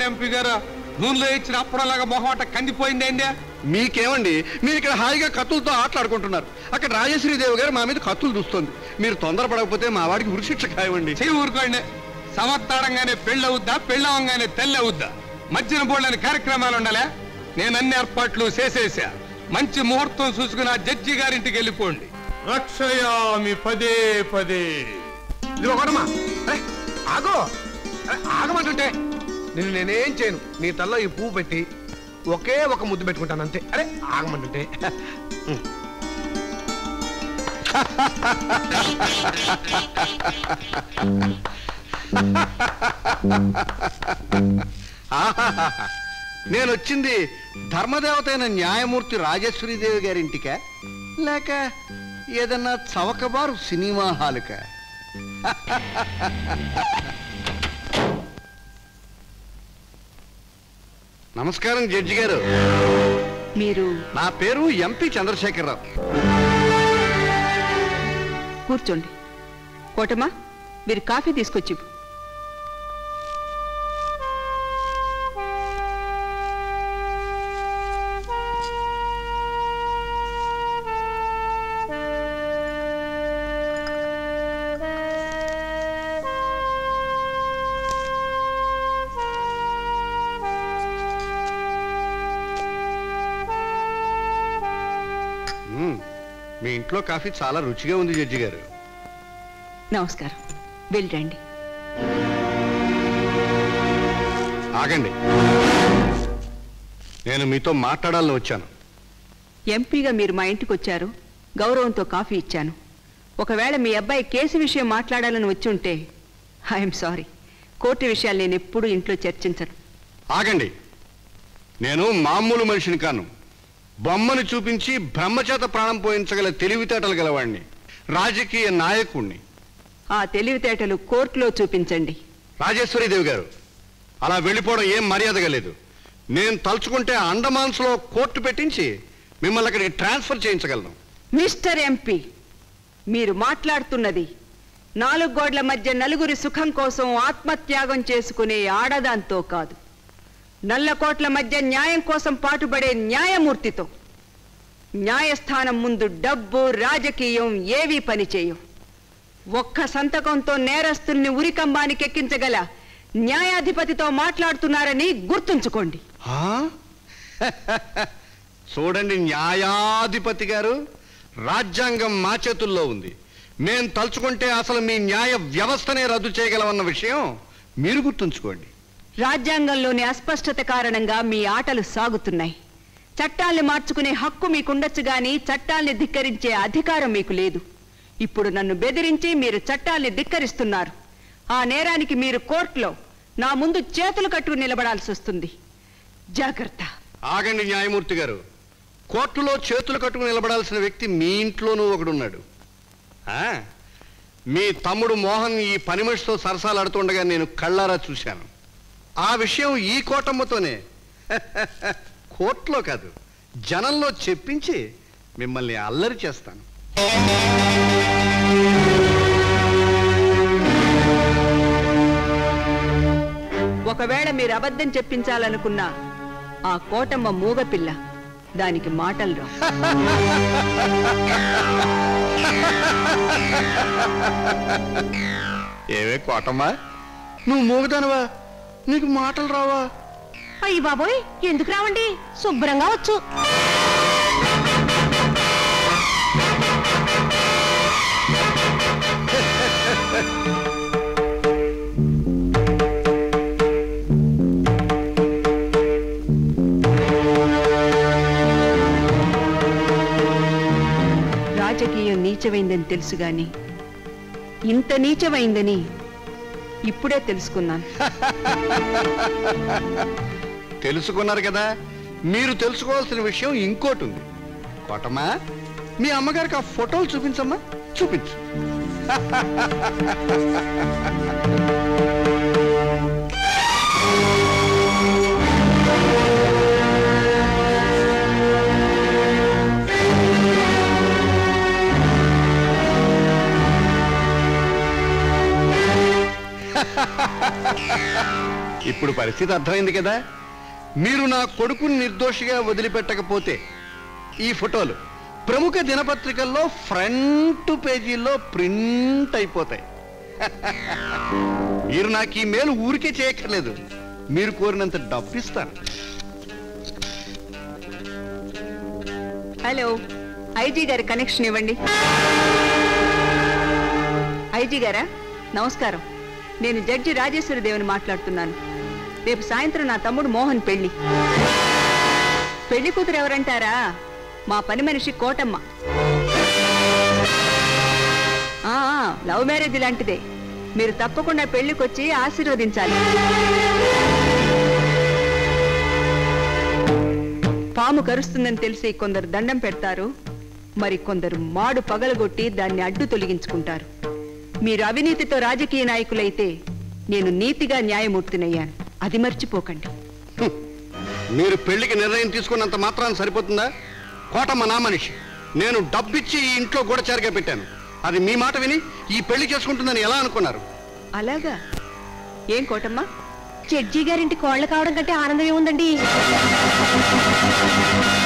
ఏమండి ఎంపీ గారు నూనెలో ఇచ్చిన అప్పుడలాగా మొహమాట కందిపోయింది ఏంటి మీకేమండి మీరు ఇక్కడ హాయిగా కత్తులతో ఆటలాడుకుంటున్నారు అక్కడ రాజశ్రీదేవి గారు మా మీద కత్తులు చూస్తుంది మీరు తొందరపడకపోతే మా వాడికి ఉరిశిక్ష ఖాయమండి చెయ్యి ఊరుకోండి సమర్థాడంగానే పెళ్ళి అవుద్దా పెళ్ళవంగానే తెల్లి అవుద్దా మధ్యన బోళ్ళని కార్యక్రమాలు ఉండాలా నేను అన్ని ఏర్పాట్లు చేసేసా మంచి ముహూర్తం చూసుకుని ఆ జడ్జి గారింటికి వెళ్ళిపోండి రక్షయామి పదే పదే ఇది ఒకటమ్మా అరే ఆగో అరే, ఆగమంటుంటే నేను నేనేం చేయను నీ తల్లో ఈ పువ్వు పెట్టి ఒకే ఒక ముద్దు పెట్టుకుంటాను అంతే అరే ఆగమంటుంటే ఆహాహాహా. నేను వచ్చింది ధర్మదేవత అయిన న్యాయమూర్తి రాజేశ్వరీదేవి గారింటికా లేక ఏదన్నా చవకబారు సినిమా హాలుకా నమస్కారం జడ్జి గారు మీరు నా పేరు ఎంపీ చంద్రశేఖరరావు కూర్చోండి కోటమా మీరు కాఫీ తీసుకొచ్చి ఇవ్వు. మ్మ్. మీ ఇంట్లో కాఫీ చాలా రుచిగా ఉంది జడ్జి గారు నమస్కారం వెళ్ళండి ఆగండి నేను మీతో మాట్లాడాలని వచ్చాను ఎంపీగా మీరు మా ఇంటికి వచ్చారు గౌరవంతో కాఫీ ఇచ్చాను ఒకవేళ మీ అబ్బాయి కేసు విషయం మాట్లాడాలని వచ్చి ఉంటే ఐఎమ్ సారీ కోర్టు విషయాలు నేను ఎప్పుడూ ఇంట్లో చర్చించను ఆగండి నేను మామూలు మనిషిని కాను బొమ్మను చూపించి బ్రహ్మచేత ప్రాణం పోయించగల తెలివితేటలు గలవాణ్ణి రాజకీయ నాయకుణ్ణి ఆ తెలివితేటలు కోర్టులో చూపించండి రాజేశ్వరీదేవి గారు అలా వెళ్ళిపోవడం ఏం మర్యాదగా లేదు నేను తలుచుకుంటే అండమాన్స్లో కోర్టు పెట్టించి మిమ్మల్ని అక్కడికి ట్రాన్స్ఫర్ చేయించగలను మిస్టర్ ఎంపీ మీరు మాట్లాడుతున్నది నాలుగు గోడ్ల మధ్య నలుగురి సుఖం కోసం ఆత్మత్యాగం చేసుకునే ఆడదాంతో కాదు నల్లకోట్ల మధ్య న్యాయం కోసం పాటుపడే న్యాయమూర్తితో న్యాయస్థానం ముందు డబ్బు రాజకీయం ఏవీ పనిచేయవు ఒక్క సంతకంతో నేరస్తుల్ని ఉరికంబానికి ఎక్కించగల న్యాయాధిపతితో మాట్లాడుతున్నారని గుర్తుంచుకోండి ఆ? చూడండి న్యాయాధిపతి గారు రాజ్యాంగం మా చేతుల్లో ఉంది మేం తలుచుకుంటే అసలు మీ న్యాయ వ్యవస్థనే రద్దు చేయగలమన్న విషయం మీరు గుర్తుంచుకోండి రాజ్యాంగంలోని అస్పష్టత కారణంగా మీ ఆటలు సాగుతున్నాయి చట్టాల్ని మార్చుకునే హక్కు మీకుండొచ్చు గాని చట్టాల్ని ధిక్కరించే అధికారం మీకు లేదు ఇప్పుడు నన్ను బెదిరించి మీరు చట్టాల్ని ధిక్కరిస్తున్నారు ఆ నేరానికి మీరు కోర్టులో నా ముందు చేతులు కట్టుకుని నిలబడాల్సి వస్తుంది జాగ్రత్త ఆగండి న్యాయమూర్తి గారు కోర్టులో చేతులు కట్టుకుని నిలబడాల్సిన వ్యక్తి మీ ఇంట్లోనూ ఒకడున్నాడు ఆ? మీ తమ్ముడు మోహన్ ఈ పని మనిషితో సరసాలాడుతుండగా నేను కళ్ళారా చూశాను ఆ విషయం ఈ కోటమ్మతోనే కోర్టులో కాదు జనంలో చెప్పించి మిమ్మల్ని అల్లరి చేస్తాను ఒకవేళ మీరు అబద్ధం చెప్పించాలనుకున్నా ఆ కోటమ్మ మూగపిల్ల దానికి మాటలు రావు ఏవే కోటమ్మా నువ్వు మూగదానవా నీకు మాటలు రావా అయ్యి బాబోయ్ ఎందుకు రావండి శుభ్రంగా వచ్చు రాజకీయం నీచమైందని తెలుసు గాని ఇంత నీచమైందని ఇప్పుడే తెలుసుకున్నాను తెలుసుకున్నారు కదా మీరు తెలుసుకోవాల్సిన విషయం ఇంకోటి ఉంది కోటమ్మా మీ అమ్మగారికి ఆ ఫోటోలు చూపించమ్మా చూపించు ఇప్పుడు పరిస్థితి అర్థమైంది కదా మీరు నా కొడుకుని నిర్దోషిగా వదిలిపెట్టకపోతే ఈ ఫోటోలు ప్రముఖ దినపత్రికల్లో ఫ్రంట్ పేజీల్లో ప్రింట్ అయిపోతాయి మీరు నాకు ఈ మేలు ఊరికే చేయక్కర్లేదు మీరు కోరినంత డబ్బు ఇస్తాను హలో ఐజీ గారి కనెక్షన్ ఇవ్వండి ఐజీ గారా నమస్కారం నేను జడ్జి రాజేశ్వరి దేవిని మాట్లాడుతున్నాను రేపు సాయంత్రం నా తమ్ముడు మోహన్ పెళ్లి పెళ్లి కూతురు ఎవరంటారా మా పని మనిషి కోటమ్మ ఆ, ఆ, లవ్ మ్యారేజ్ లాంటిదే మీరు తప్పకుండా పెళ్లికొచ్చి ఆశీర్వదించాలి పాము కరుస్తుందని తెలిసి కొందరు దండం పెడతారు మరి కొందరు మాడు పగలగొట్టి దాన్ని అడ్డు తొలగించుకుంటారు మీరు అవినీతితో రాజకీయ నాయకులైతే నేను నీతిగా న్యాయమూర్తినయ్యాను అది మర్చిపోకండి హ్మ్. మీరు పెళ్లికి నిర్ణయం తీసుకున్నంత మాత్రాన్ని సరిపోతుందా కోటమ్మ నా మనిషి నేను డబ్బిచ్చి ఈ ఇంట్లో గూఢచారిగా పెట్టాను అది మీ మాట విని ఈ పెళ్లి చేసుకుంటుందని ఎలా అనుకున్నారు అలాగా ఏం కోటమ్మా జడ్జి గారింటి కోళ్ళ కావడం కంటే ఆనందం ఏముందండి